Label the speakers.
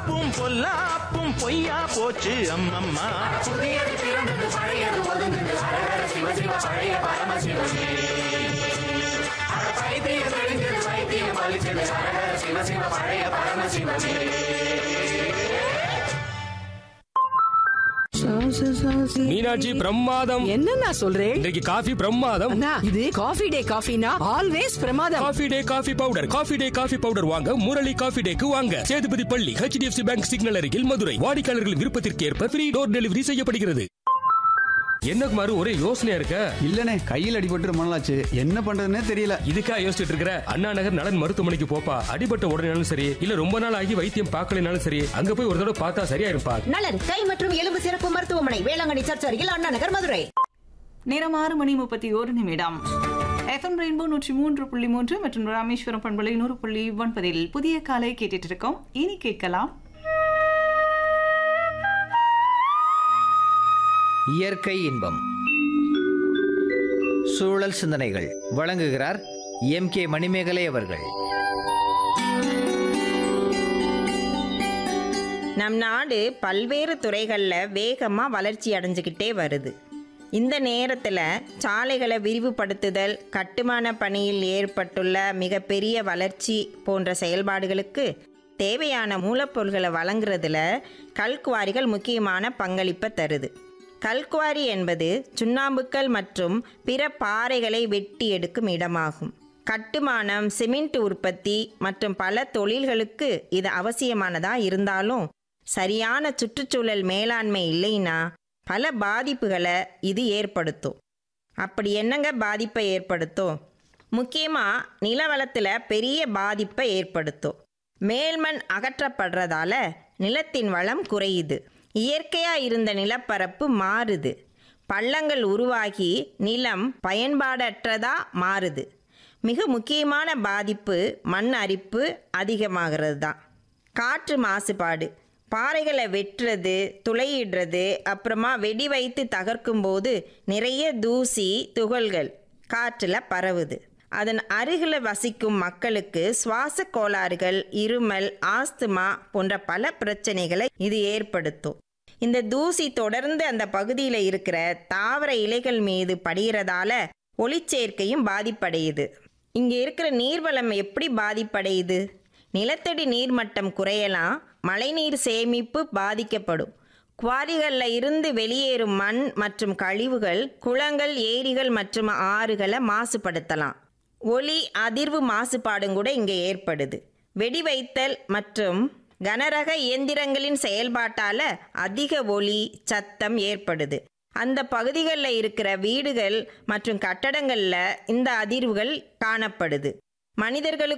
Speaker 1: பொல்லாப்பும் பொல்லாப்பும் பொய்யா போச்சு அம்மம்மா
Speaker 2: புதியது பிறந்தது பழையது ஒதுங்குது ஹரஹர சிவ சிவ பழைய பரமசிவமே அட பைத்தியம் தெளிஞ்சது வைத்தியம் பலிச்சது ஹரஹர சிவ சிவ பழைய பரமசிவமே
Speaker 3: மீனாட்சி பிரமாதம்
Speaker 4: என்ன நான் சொல்றேன்
Speaker 3: இன்றைக்கு காஃபி பிரமாதம்
Speaker 4: அண்ணா இது காஃபி டே காஃபினா ஆல்வேஸ் பிரமாதம்
Speaker 3: coffee day coffee powder coffee day coffee powder வாங்க முரளி காஃபி டேக்கு வாங்க சேதுபதி பள்ளி ஹெச்டிஎஃப்சி பேங்க் சிக்னல் அருகில் மதுரை வாடிக்கையாளர்களின் விருப்பத்திற்கு ஏற்ப ஃப்ரீ டோர் டெலிவரி செய்யப்படுகிறது என்ன குமாரு ஒரே யோசனையா இருக்க
Speaker 5: இல்லனே கையில் அடிபட்டு ரொம்ப நாளாச்சு என்ன பண்றதுன்னே தெரியல
Speaker 3: இதுக்கா யோசிச்சுட்டு இருக்கிற அண்ணா நகர் நலன் மருத்துவமனைக்கு போப்பா அடிபட்ட உடனேனாலும் சரி இல்ல ரொம்ப நாள் ஆகி வைத்தியம் பார்க்கலனாலும் சரி அங்க போய் ஒரு தடவை பார்த்தா சரியா இருப்பா
Speaker 6: நலன் கை மற்றும் எலும்பு சிறப்பு மருத்துவமனை வேளாங்கண்ணி சர்ச் அருகில் அண்ணா நகர் மதுரை
Speaker 7: நேரம் ஆறு மணி முப்பத்தி ஒரு நிமிடம் எஃப்எம் ரெயின்போ நூற்றி மூன்று புள்ளி மூன்று மற்றும் ராமேஸ்வரம் பண்பலை நூறு புள்ளி ஒன்பதில் புதிய காலை கேட்டுட்டு இருக்கோம் இனி கேட்கலாம்
Speaker 8: இயற்கை இன்பம் சூழல் சிந்தனைகள் வழங்குகிறார் எம் கே மணிமேகலை அவர்கள்
Speaker 6: நம் நாடு பல்வேறு துறைகளில் வேகமாக வளர்ச்சி அடைஞ்சுக்கிட்டே வருது இந்த நேரத்தில் சாலைகளை விரிவுபடுத்துதல் கட்டுமான பணியில் ஏற்பட்டுள்ள மிகப்பெரிய வளர்ச்சி போன்ற செயல்பாடுகளுக்கு தேவையான மூலப்பொருட்களை வழங்குறதுல கல்குவாரிகள் முக்கியமான பங்களிப்பை தருது கல்குவாரி என்பது சுண்ணாம்புக்கல் மற்றும் பிற பாறைகளை வெட்டி எடுக்கும் இடமாகும் கட்டுமானம் சிமெண்ட் உற்பத்தி மற்றும் பல தொழில்களுக்கு இது அவசியமானதா இருந்தாலும் சரியான சுற்றுச்சூழல் மேலாண்மை இல்லைன்னா பல பாதிப்புகளை இது ஏற்படுத்தும் அப்படி என்னங்க பாதிப்பை ஏற்படுத்தும் முக்கியமாக நிலவளத்தில் பெரிய பாதிப்பை ஏற்படுத்தும் மேல்மண் அகற்றப்படுறதால நிலத்தின் வளம் குறையுது இயற்கையாக இருந்த நிலப்பரப்பு மாறுது பள்ளங்கள் உருவாகி நிலம் பயன்பாடற்றதா மாறுது மிக முக்கியமான பாதிப்பு மண் அரிப்பு அதிகமாகிறது தான் காற்று மாசுபாடு பாறைகளை வெட்டுறது துளையிடுறது அப்புறமா வெடி வைத்து தகர்க்கும் போது நிறைய தூசி துகள்கள் காற்றில் பரவுது அதன் அருகில் வசிக்கும் மக்களுக்கு சுவாச கோளாறுகள் இருமல் ஆஸ்துமா போன்ற பல பிரச்சனைகளை இது ஏற்படுத்தும் இந்த தூசி தொடர்ந்து அந்த பகுதியில் இருக்கிற தாவர இலைகள் மீது படுகிறதால ஒளிச்சேர்க்கையும் பாதிப்படையுது இங்கே இருக்கிற நீர்வளம் எப்படி பாதிப்படையுது நிலத்தடி நீர்மட்டம் குறையலாம் மழைநீர் சேமிப்பு பாதிக்கப்படும் குவாரிகளில் இருந்து வெளியேறும் மண் மற்றும் கழிவுகள் குளங்கள் ஏரிகள் மற்றும் ஆறுகளை மாசுபடுத்தலாம் ஒலி அதிர்வு மாசுபாடும் கூட இங்கே ஏற்படுது வெடி வைத்தல் மற்றும் கனரக இயந்திரங்களின் செயல்பாட்டால் அதிக ஒலி சத்தம் ஏற்படுது அந்த பகுதிகளில் இருக்கிற வீடுகள் மற்றும் கட்டடங்களில் இந்த அதிர்வுகள் காணப்படுது மனிதர்களுக்கு